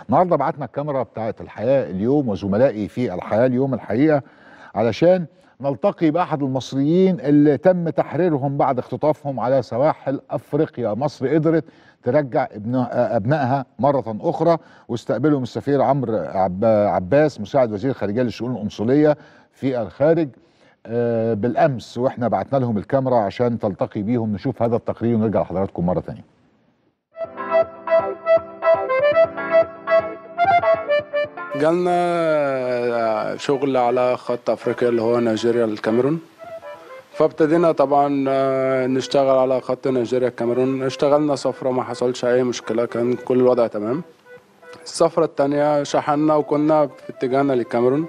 النهارده بعتنا الكاميرا بتاعت الحياه اليوم وزملائي في الحياه اليوم الحقيقه علشان نلتقي باحد المصريين اللي تم تحريرهم بعد اختطافهم على سواحل افريقيا مصر قدرت ترجع ابنها ابنائها مره اخرى واستقبلهم السفير عمرو عب عباس مساعد وزير الخارجيه للشؤون القنصليه في الخارج آه، بالامس واحنا بعتنا لهم الكاميرا عشان تلتقي بيهم نشوف هذا التقرير ونرجع لحضراتكم مره ثانيه جالنا شغل على خط افريقيا اللي هو نيجيريا الكاميرون فابتدينا طبعا آه، نشتغل على خط نيجيريا الكاميرون اشتغلنا سفرة ما حصلش اي مشكلة كان كل الوضع تمام السفرة التانية شحنا وكنا في اتجاهنا للكاميرون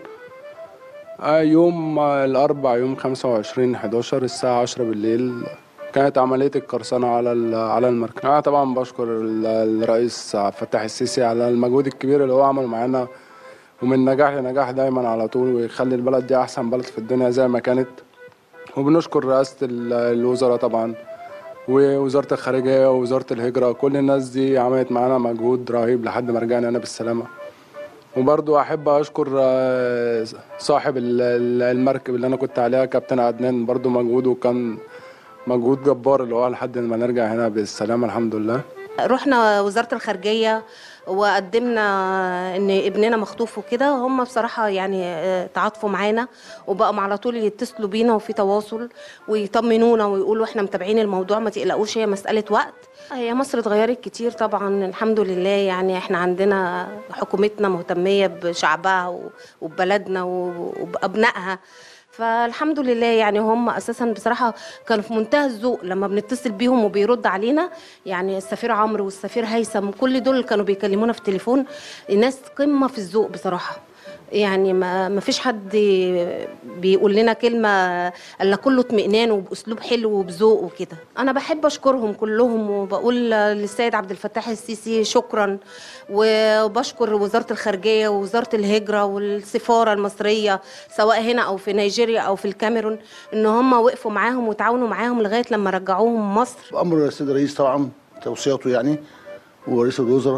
آه، يوم آه، الأربع يوم خمسة وعشرين حداشر الساعة عشرة بالليل كانت عملية القرصنة على ال- على المركب أنا طبعا بشكر ال- الرئيس عبد الفتاح السيسي على المجهود الكبير اللي هو عمله معانا ومن نجاح لنجاح دايما على طول ويخلي البلد دي أحسن بلد في الدنيا زي ما كانت وبنشكر رئاسة ال- الوزراء طبعا ووزارة الخارجية ووزارة الهجرة كل الناس دي عملت معانا مجهود رهيب لحد ما رجعنا هنا بالسلامة وبرضو أحب أشكر آه، صاحب ال- ال- المركب اللي أنا كنت عليها كابتن عدنان برضو مجهوده كان مجهود جبار اللي هو لحد ما نرجع هنا بالسلامة الحمد لله رحنا وزارة الخارجية وقدمنا ان ابننا مخطوف وكده هم بصراحة يعني آه، تعاطفوا معانا وبقوا على طول يتصلوا بينا وفي تواصل ويطمنونا ويقولوا احنا متابعين الموضوع ما تقلقوش هي مسألة وقت هي مصر اتغيرت كتير طبعا الحمد لله يعني احنا عندنا حكومتنا مهتمية بشعبها و- وببلدنا و- وبأبنائها فالحمد لله يعني هم اساسا بصراحه كانوا في منتهى الذوق لما بنتصل بيهم وبيرد علينا يعني السفير عمرو والسفير هيثم كل دول كانوا بيكلمونا في التليفون ناس قمه في الذوق بصراحه يعني ما ما فيش حد بيقول لنا كلمه الا كله اطمئنان وباسلوب حلو وبذوق وكده انا بحب اشكرهم كلهم وبقول للسيد عبد الفتاح السيسي شكرا وبشكر وزاره الخارجيه ووزاره الهجره والسفاره المصريه سواء هنا او في نيجيريا او في الكاميرون ان هم وقفوا معاهم وتعاونوا معاهم لغايه لما رجعوهم مصر امر السيد الرئيس طبعا توصياته يعني ورئيس الوزراء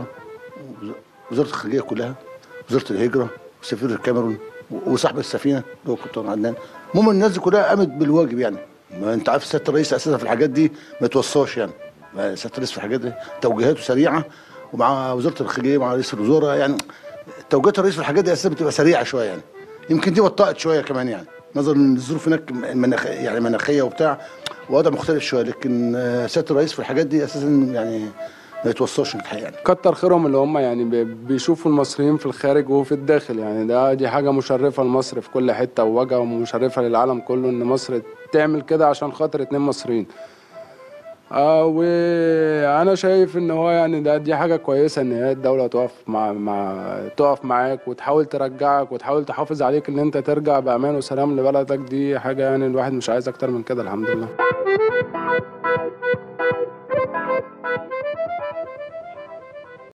وزاره الخارجيه كلها وزاره الهجره وسفير الكاميرون وصاحب السفينه اللي هو كابتن عدنان المهم الناس دي كلها قامت بالواجب يعني ما انت عارف سياده الرئيس اساسا في الحاجات دي ما توصاش يعني ما سياده الرئيس في الحاجات دي توجيهاته سريعه ومع وزاره الخارجيه مع رئيس الوزراء يعني توجيهات الرئيس في الحاجات دي اساسا بتبقى سريعه شويه يعني يمكن دي بطأت شويه كمان يعني نظرا للظروف هناك المناخ يعني مناخيه وبتاع وضع مختلف شويه لكن آه، سياده الرئيس في الحاجات دي اساسا يعني ما يتوصلش الحقيقه يعني كتر خيرهم اللي هم يعني بي- بيشوفوا المصريين في الخارج وفي الداخل يعني ده دي حاجة مشرفة لمصر في كل حتة ووجهة مشرفة للعالم كله إن مصر تعمل كده عشان خاطر اتنين مصريين آه وانا شايف ان هو يعني ده دي حاجه كويسه ان هي الدوله تقف مع مع تقف معاك وتحاول ترجعك وتحاول تحافظ عليك ان انت ترجع بامان وسلام لبلدك دي حاجه يعني الواحد مش عايز اكتر من كده الحمد لله